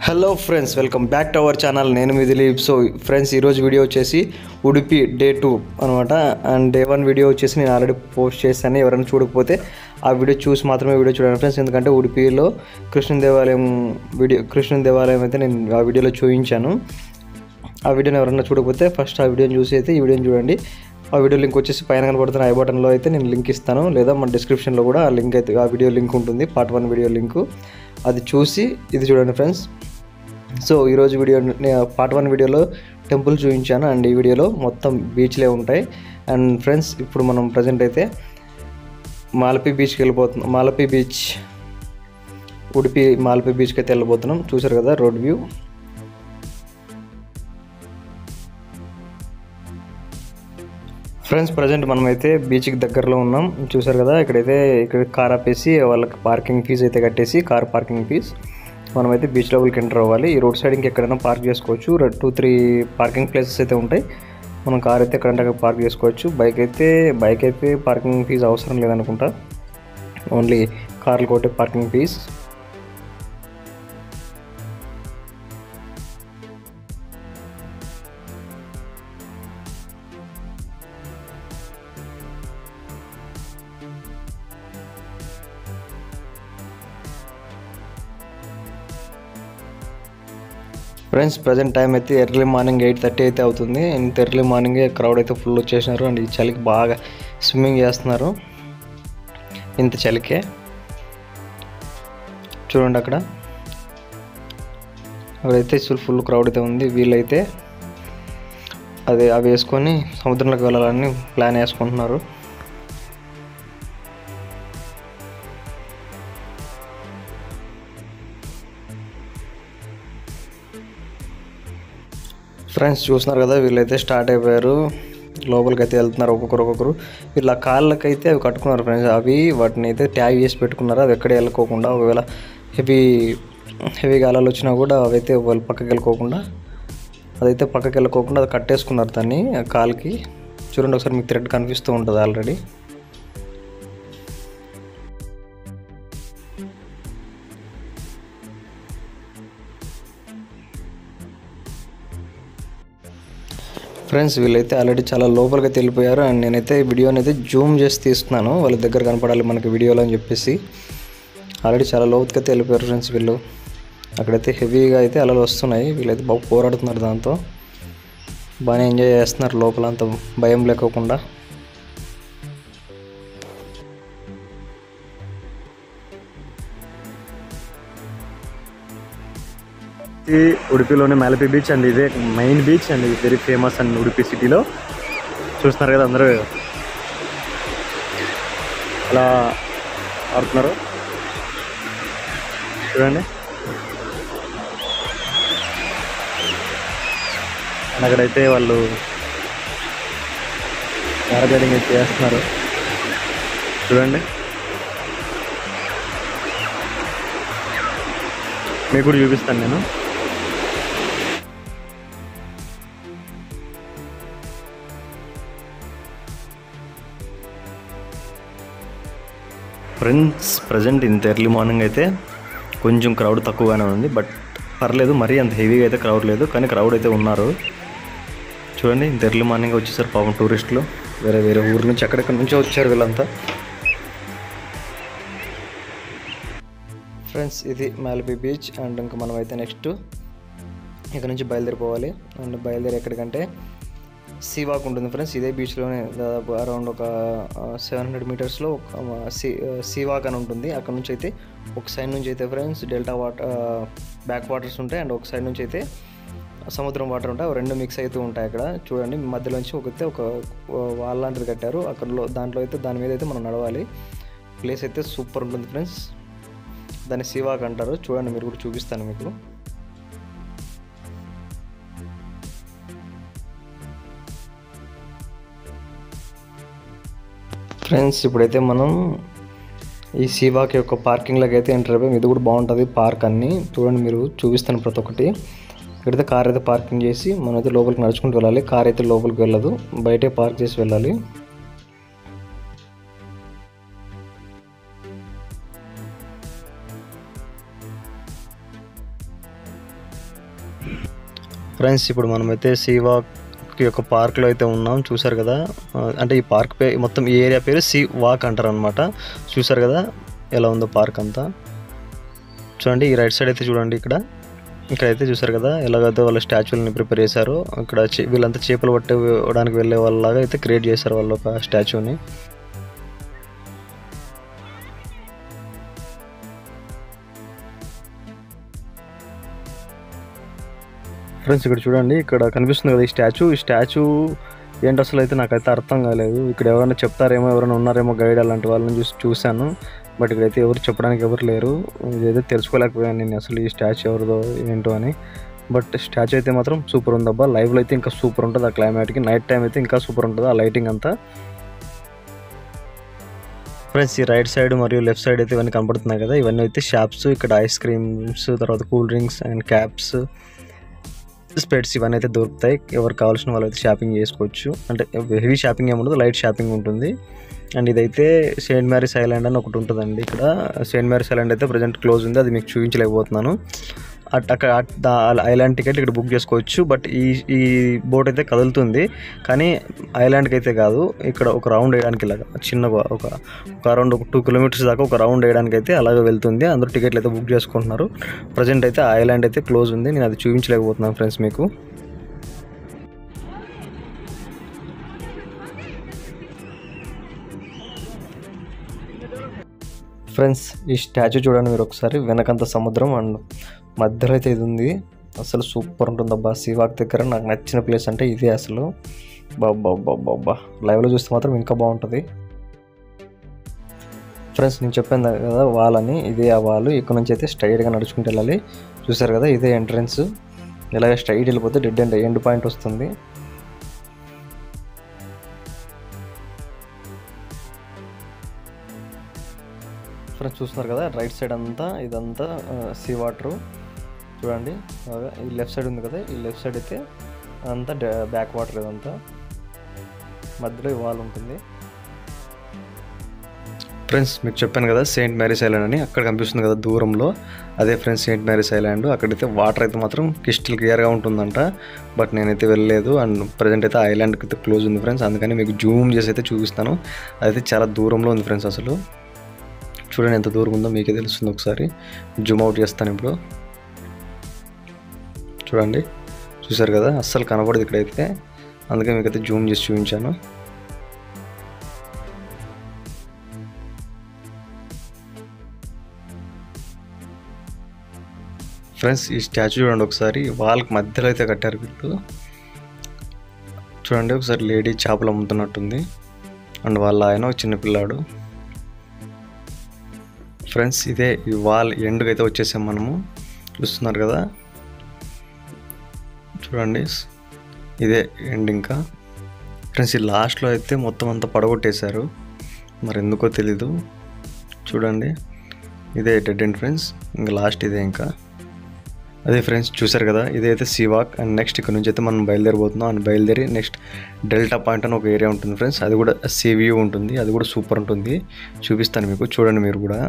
hello friends welcome back to our channel నేను మీ Dilip so friends ఈరోజు వీడియో వచ్చేసి ఉడిపి డే టూ అనమాట అండ్ డే వన్ వీడియో వచ్చేసి నేను ఆల్రెడీ పోస్ట్ చేశాను ఎవరైనా చూడకపోతే ఆ వీడియో చూసి మాత్రమే వీడియో చూడండి ఫ్రెండ్స్ ఎందుకంటే ఉడిపిలో కృష్ణ దేవాలయం వీడియో కృష్ణ దేవాలయం అయితే నేను ఆ వీడియోలో చూపించాను ఆ వీడియోని ఎవరైనా చూడకపోతే ఫస్ట్ ఆ వీడియోని చూసి అయితే ఈ వీడియోని చూడండి ఆ వీడియో లింక్ వచ్చేసి పైన కనబడుతున్న ఐ బటన్లో అయితే నేను లింక్ ఇస్తాను లేదా మన డిస్క్రిప్షన్లో కూడా ఆ లింక్ అయితే ఆ వీడియో లింక్ ఉంటుంది పార్ట్ వన్ వీడియో లింక్ అది చూసి ఇది చూడండి ఫ్రెండ్స్ సో ఈరోజు వీడియో పార్ట్ వన్ వీడియోలో టెంపుల్ చూపించాను అండ్ ఈ వీడియోలో మొత్తం బీచ్లే ఉంటాయి అండ్ ఫ్రెండ్స్ ఇప్పుడు మనం ప్రజెంట్ అయితే మాలపి బీచ్కి వెళ్ళిపోతున్నాం మాలపి బీచ్ ఉడిపి మాలపి బీచ్కి అయితే వెళ్ళిపోతున్నాం చూసారు కదా రోడ్ వ్యూ ఫ్రెండ్స్ ప్రజెంట్ మనమైతే బీచ్కి దగ్గరలో ఉన్నాం చూసారు కదా ఇక్కడైతే ఇక్కడ కార్ ఆపేసి వాళ్ళకి పార్కింగ్ ఫీజు అయితే కట్టేసి కార్ పార్కింగ్ ఫీజ్ మనమైతే బీచ్ లోపలికి ఎంటర్ అవ్వాలి ఈ రోడ్ సైడ్ ఎక్కడైనా పార్క్ చేసుకోవచ్చు టూ త్రీ పార్కింగ్ ప్లేసెస్ అయితే ఉంటాయి మనం కార్ అయితే ఎక్కడంటే అక్కడ పార్క్ చేసుకోవచ్చు బైక్ అయితే బైక్ అయితే పార్కింగ్ ఫీజు అవసరం లేదనుకుంటా ఓన్లీ కార్లు కొట్టే parking fees friends present time అయితే ఎర్లీ మార్నింగ్ ఎయిట్ థర్టీ అయితే అవుతుంది ఇంత ఎర్లీ మార్నింగే క్రౌడ్ అయితే ఫుల్ వచ్చేసినారు అండ్ ఈ చలికి బాగా స్విమ్మింగ్ చేస్తున్నారు ఇంత చలికే చూడండి అక్కడ అక్కడైతే ఫుల్ ఫుల్ క్రౌడ్ అయితే ఉంది వీళ్ళైతే అది అవి వేసుకొని సముద్రంలోకి వెళ్ళాలని ప్లాన్ వేసుకుంటున్నారు ఫ్రెండ్స్ చూస్తున్నారు కదా వీళ్ళైతే స్టార్ట్ అయిపోయారు లోపలికి అయితే వెళ్తున్నారు ఒక్కొక్కరు ఒక్కొక్కరు వీళ్ళ కాళ్ళకైతే అవి కట్టుకున్నారు ఫ్రెండ్స్ అవి వాటిని అయితే ట్యాగ్ చేసి పెట్టుకున్నారు అది ఎక్కడ వెళ్ళకోకుండా ఒకవేళ హెవీ హెవీ గాలాలు వచ్చినా కూడా అవైతే వాళ్ళు పక్కకి వెళ్ళకోకుండా అదైతే పక్కకి వెళ్ళకోకుండా అది కట్టేసుకున్నారు దాన్ని ఆ కాలుకి చూడండి ఒకసారి మీకు థ్రెడ్ కనిపిస్తూ ఉంటుంది ఆల్రెడీ ఫ్రెండ్స్ వీళ్ళైతే ఆల్రెడీ చాలా లోపలికి అయితే వెళ్ళిపోయారు అండ్ నేనైతే ఈ వీడియోని అయితే జూమ్ చేసి తీస్తున్నాను వాళ్ళ దగ్గర కనపడాలి మనకి వీడియోలో అని చెప్పేసి ఆల్రెడీ చాలా లోతుకి అయితే వెళ్ళిపోయారు ఫ్రెండ్స్ వీళ్ళు అక్కడైతే హెవీగా అయితే అలలు వస్తున్నాయి వీళ్ళైతే బాగా పోరాడుతున్నారు దాంతో బాగానే ఎంజాయ్ చేస్తున్నారు లోపల అంత భయం లేకోకుండా ఇది ఉడిపిలోని మాలపి బీచ్ అండ్ ఇదే మెయిన్ బీచ్ అండ్ ఇది వెరీ ఫేమస్ అండ్ ఉడిపి సిటీలో చూస్తున్నారు కదా అందరూ అలా ఆడుతున్నారు చూడండి అండ్ అక్కడైతే వాళ్ళు పారాగ్లైడింగ్ అయితే చేస్తున్నారు చూడండి మీకు కూడా చూపిస్తాను నేను ఫ్రెండ్స్ ప్రజెంట్ ఇంత ఎర్లీ మార్నింగ్ అయితే కొంచెం క్రౌడ్ తక్కువగానే ఉంది బట్ పర్లేదు మరీ అంత హెవీగా అయితే క్రౌడ్ లేదు కానీ క్రౌడ్ అయితే ఉన్నారు చూడండి ఇంత ఎర్లీ మార్నింగ్ వచ్చేసారు పాపం టూరిస్టులు వేరే వేరే ఊరు నుంచి ఎక్కడెక్కడి నుంచో వచ్చారు వీళ్ళంతా ఫ్రెండ్స్ ఇది మాలబీ బీచ్ అండ్ ఇంకా మనం అయితే నెక్స్ట్ ఇక్కడ నుంచి బయలుదేరిపోవాలి అండ్ బయలుదేరి ఎక్కడికంటే సీవాక్ ఉంటుంది ఫ్రెండ్స్ ఇదే బీచ్లోనే దాదాపు అరౌండ్ ఒక సెవెన్ హండ్రెడ్ మీటర్స్లో ఒక సీ సీవాక్ అని ఉంటుంది అక్కడ నుంచి అయితే ఒక సైడ్ నుంచి అయితే friends delta water backwaters ఉంటాయి అండ్ ఒక సైడ్ నుంచి అయితే సముద్రం వాటర్ ఉంటాయి అవి రెండు మిక్స్ అవుతూ ఉంటాయి అక్కడ చూడండి మధ్యలోంచి ఒకతే ఒక వాల్ లాంటిది కట్టారు అక్కడలో దాంట్లో అయితే దాని మీద అయితే మనం నడవాలి ప్లేస్ అయితే సూపర్ ఉంటుంది ఫ్రెండ్స్ దాన్ని సీవాక్ అంటారు చూడండి మీరు కూడా చూపిస్తాను మీకు ఫ్రెండ్స్ ఇప్పుడైతే మనం ఈ సీవాక్ యొక్క పార్కింగ్లోకి అయితే ఎంటర్ అయిపోయాం ఇది కూడా బాగుంటుంది పార్క్ అన్ని చూడండి మీరు చూపిస్తాను ప్రతి ఒక్కటి ఇక్కడైతే కార్ అయితే పార్కింగ్ చేసి మనం అయితే లోపలికి నడుచుకుంటూ వెళ్ళాలి కార్ అయితే లోపలికి వెళ్ళదు బయటే పార్క్ చేసి వెళ్ళాలి ఫ్రెండ్స్ ఇప్పుడు మనమైతే సీవాక్ యొక్క పార్క్లో అయితే ఉన్నాం చూసారు కదా ఆ, అంటే ఈ పార్క్ పే మొత్తం ఈ ఏరియా పేరు సీ వాక్ అంటారు అనమాట చూసారు కదా ఎలా ఉందో పార్క్ అంతా చూడండి ఈ రైట్ సైడ్ అయితే చూడండి ఇక్కడ ఇక్కడైతే చూసారు కదా ఎలాగైతే వాళ్ళ స్టాచ్యూలని ప్రిపేర్ చేశారో ఇక్కడ చే- వీళ్ళంతా చేపలు పట్టడానికి వెళ్ళే వాళ్ళలాగా అయితే క్రియేట్ చేశారు వాళ్ళు ఒక స్టాచ్యూని ఫ్రెండ్స్ ఇక్కడ చూడండి ఇక్కడ కనిపిస్తుంది కదా ఈ స్టాచ్యూ ఈ స్టాచ్యూ ఏంటి అసలు అయితే నాకైతే అర్థం కాలేదు ఇక్కడ ఎవరైనా చెప్తారేమో ఎవరైనా ఉన్నారేమో గైడ్ అలాంటి వాళ్ళని చూసి చూశాను బట్ ఇక్కడైతే ఎవరు చెప్పడానికి ఎవరు లేరు ఇదైతే తెలుసుకోలేకపోయాను నేను అసలు ఈ స్టాచ్యూ ఎవరిదో ఏంటో అని బట్ స్టాచ్యూ అయితే మాత్రం సూపర్ ఉందబ్బా లైవ్లో అయితే ఇంకా సూపర్ ఉంటుంది ఆ క్లైమేట్కి నైట్ టైం అయితే ఇంకా సూపర్ ఉంటుంది ఆ లైటింగ్ అంతా ఫ్రెండ్స్ ఈ రైట్ సైడ్ మరియు లెఫ్ట్ సైడ్ అయితే ఇవన్నీ కనపడుతున్నాయి కదా ఇవన్నీ అయితే షాప్స్ ఇక్కడ ఐస్ క్రీమ్స్ తర్వాత cool drinks and caps specs ఇవన్నీ అయితే దొరుకుతాయి ఎవరు కావాల్సిన వాళ్ళు అయితే షాపింగ్ చేసుకోవచ్చు అంటే హెవీ షాపింగ్ ఏమి ఉండదు లైట్ షాపింగ్ ఉంటుంది అండ్ ఇదైతే సెయింట్ మ్యారీస్ ఐలాండ్ అని ఒకటి ఉంటుందండి ఇక్కడ సెయింట్ మ్యారీస్ ఐలాండ్ అయితే ప్రజెంట్ క్లోజ్ ఉంది అది మీకు చూపించలేకపోతున్నాను అట్ అక్కడ అట్ దా ఐలాండ్ టికెట్ ఇక్కడ బుక్ చేసుకోవచ్చు బట్ ఈ ఈ బోట్ అయితే కదులుతుంది కానీ ఐలాండ్కి అయితే కాదు ఇక్కడ ఒక రౌండ్ వేయడానికి ఇలాగా చిన్న ఒక ఒక అరౌండ్ ఒక టూ కిలోమీటర్స్ దాకా ఒక రౌండ్ వేయడానికి అయితే అలాగే వెళ్తుంది అందరూ టికెట్లు అయితే బుక్ చేసుకుంటున్నారు ప్రజెంట్ అయితే ఆ ఐలాండ్ అయితే క్లోజ్ ఉంది నేను అది చూపించలేకపోతున్నాను ఫ్రెండ్స్ మీకు ఫ్రెండ్స్ ఈ స్టాచ్యూ చూడండి మీరు ఒకసారి వెనకంత సముద్రం అండ్ మధ్యలో అయితే ఇది ఉంది అసలు సూపర్ ఉంటుంది అబ్బా సీవాక్ దగ్గర నాకు నచ్చిన ప్లేస్ అంటే ఇదే అసలు బాబా బాబా లైవ్లో చూస్తే మాత్రం ఇంకా బాగుంటుంది ఫ్రెండ్స్ నేను చెప్పాను కదా వాళ్ళని ఇదే ఆ వాళ్ళు ఇక్కడ నుంచి అయితే స్ట్రైట్గా నడుచుకుంటూ వెళ్ళాలి చూసారు కదా ఇదే ఎంట్రన్స్ ఇలాగ స్ట్రైట్ వెళ్ళిపోతే డెడ్ ఎండ్ ఎండ్ పాయింట్ వస్తుంది ఫ్రెండ్స్ చూస్తున్నారు కదా రైట్ సైడ్ అంతా ఇదంతా సీ వాటర్ చూడండి బాగా ఈ లెఫ్ట్ సైడ్ ఉంది కదా ఈ లెఫ్ట్ సైడ్ అయితే అంతా బ్యాక్ వాటర్ ఇదంతా మధ్యలో ఈ వాల్ ఉంటుంది ఫ్రెండ్స్ మీకు చెప్పాను కదా సెయింట్ మ్యారీస్ ఐలాండ్ అని అక్కడ కనిపిస్తుంది కదా దూరంలో అదే ఫ్రెండ్స్ సెయింట్ మ్యారీస్ ఐలాండ్ అక్కడైతే వాటర్ అయితే మాత్రం క్రిస్టల్ క్లియర్గా ఉంటుందంట బట్ నేనైతే వెళ్ళలేదు అండ్ ప్రజెంట్ అయితే ఐలాండ్కి అయితే క్లోజ్ ఉంది ఫ్రెండ్స్ అందుకని మీకు జూమ్ చేసి అయితే చూపిస్తాను అదైతే చాలా దూరంలో ఉంది ఫ్రెండ్స్ అసలు చూడండి ఎంత దూరం ఉందో మీకే తెలుస్తుంది ఒకసారి జూమ్ అవుట్ చేస్తాను ఇప్పుడు చూడండి చూసారు కదా అస్సలు కనపడదు ఇక్కడైతే అందుకే మీకైతే జూమ్ చేసి చూపించాను ఫ్రెండ్స్ ఈ స్టాచ్యూ చూడండి ఒకసారి వాళ్ళకి మధ్యలో అయితే కట్టారు వీళ్ళు చూడండి ఒకసారి లేడీ చేపలు అమ్ముతున్నట్టుంది అండ్ వాళ్ళ ఆయన ఒక చిన్న పిల్లాడు ఫ్రెండ్స్ ఇదే ఈ వాల్ ఎండ్కి అయితే వచ్చేసాం మనము చూస్తున్నారు కదా చూడండి ఇదే ఎండ్ ఇంకా ఫ్రెండ్స్ ఈ లాస్ట్లో అయితే మొత్తం అంతా పడగొట్టేశారు మరి ఎందుకో తెలీదు చూడండి ఇదే డెడ్ ఎండ్ ఫ్రెండ్స్ ఇంకా లాస్ట్ ఇదే ఇంకా అదే ఫ్రెండ్స్ చూసారు కదా ఇదైతే సీవాక్ అండ్ నెక్స్ట్ ఇక్కడ నుంచి అయితే మనం బయలుదేరిపోతున్నాం అండ్ బయలుదేరి నెక్స్ట్ డెల్టా పాయింట్ అని ఒక ఏరియా ఉంటుంది ఫ్రెండ్స్ అది కూడా సీ వ్యూ ఉంటుంది అది కూడా సూపర్ ఉంటుంది చూపిస్తాను మీకు చూడండి మీరు కూడా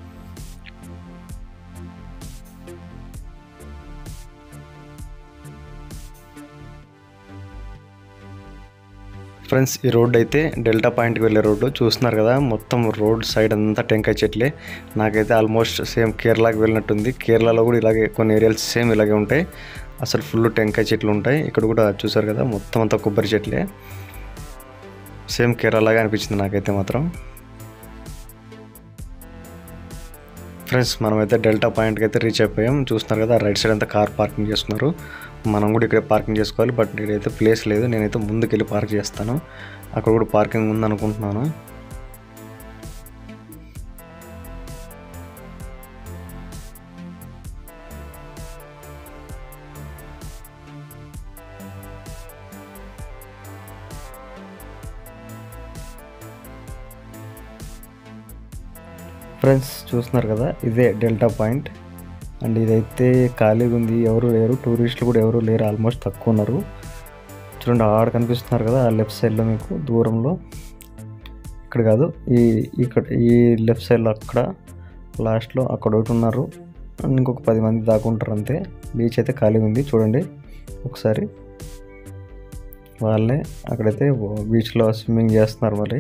ఫ్రెండ్స్ ఈ రోడ్ అయితే డెల్టా పాయింట్కి వెళ్ళే రోడ్డు చూస్తున్నారు కదా మొత్తం రోడ్ సైడ్ అంతా టెంకాయ చెట్లే నాకైతే ఆల్మోస్ట్ సేమ్ కేరళకి వెళ్ళినట్టుంది కేరళలో కూడా ఇలాగే కొన్ని ఏరియాలు సేమ్ ఇలాగే ఉంటాయి అసలు ఫుల్ టెంకాయ చెట్లు ఉంటాయి ఇక్కడ కూడా చూసారు కదా మొత్తం అంతా కొబ్బరి చెట్లే సేమ్ కేరళలాగా అనిపించింది నాకైతే మాత్రం ఫ్రెండ్స్ మనమైతే డెల్టా పాయింట్కి అయితే రీచ్ అయిపోయాం చూస్తున్నారు కదా రైట్ సైడ్ అంతా కార్ పార్కింగ్ చేస్తున్నారు మనం కూడా ఇక్కడ పార్కింగ్ చేసుకోవాలి బట్ ఇక్కడైతే ప్లేస్ లేదు నేనైతే ముందుకు వెళ్ళి పార్క్ చేస్తాను అక్కడ కూడా పార్కింగ్ ఉందనుకుంటున్నాను ఫ్రెండ్స్ చూస్తున్నారు కదా ఇదే డెల్టా పాయింట్ అండ్ ఇదైతే ఖాళీగా ఉంది ఎవరు లేరు టూరిస్టులు కూడా ఎవరు లేరు ఆల్మోస్ట్ తక్కువ ఉన్నారు చూడండి ఆడ కనిపిస్తున్నారు కదా ఆ లెఫ్ట్ సైడ్లో మీకు దూరంలో ఇక్కడ కాదు ఈ ఇక్కడ ఈ లెఫ్ట్ సైడ్లో అక్కడ లాస్ట్లో అక్కడ ఒకటి ఉన్నారు ఇంకొక పది మంది దాకా ఉంటారు అంతే బీచ్ అయితే ఖాళీగా ఉంది చూడండి ఒకసారి వాళ్ళే అక్కడైతే బీచ్లో స్విమ్మింగ్ చేస్తున్నారు మరి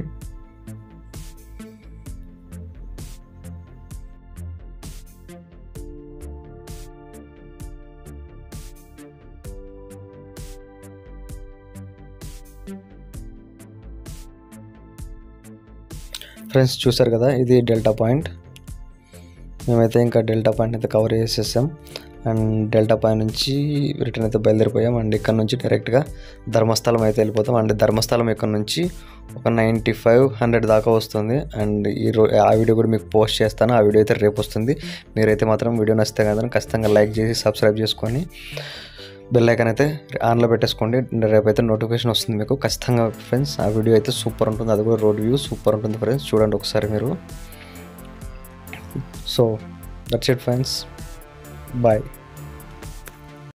ఫ్రెండ్స్ చూసారు కదా ఇది డెల్టా పాయింట్ మేమైతే ఇంకా డెల్టా పాయింట్ అయితే కవర్ చేసేసాం అండ్ డెల్టా పాయింట్ నుంచి రిటర్న్ అయితే బయలుదేరిపోయాం అండ్ ఇక్కడ నుంచి డైరెక్ట్గా ధర్మస్థలం అయితే వెళ్ళిపోతాం అండ్ ధర్మస్థలం ఇక్కడ నుంచి ఒక నైంటీ ఫైవ్ హండ్రెడ్ దాకా వస్తుంది అండ్ ఈ రో ఆ వీడియో కూడా మీకు పోస్ట్ చేస్తాను ఆ వీడియో అయితే రేపు వస్తుంది మీరైతే మాత్రం వీడియో నచ్చితే కదా ఖచ్చితంగా లైక్ చేసి సబ్స్క్రైబ్ చేసుకొని బెల్ ఐకాన్ అయితే ఆన్లో పెట్టేసుకోండి రేపైతే నోటిఫికేషన్ వస్తుంది మీకు ఖచ్చితంగా ఫ్రెండ్స్ ఆ వీడియో అయితే సూపర్ ఉంటుంది అది కూడా రోడ్ వ్యూ సూపర్ ఉంటుంది ఫ్రెండ్స్ చూడండి ఒకసారి మీరు so that's it friends bye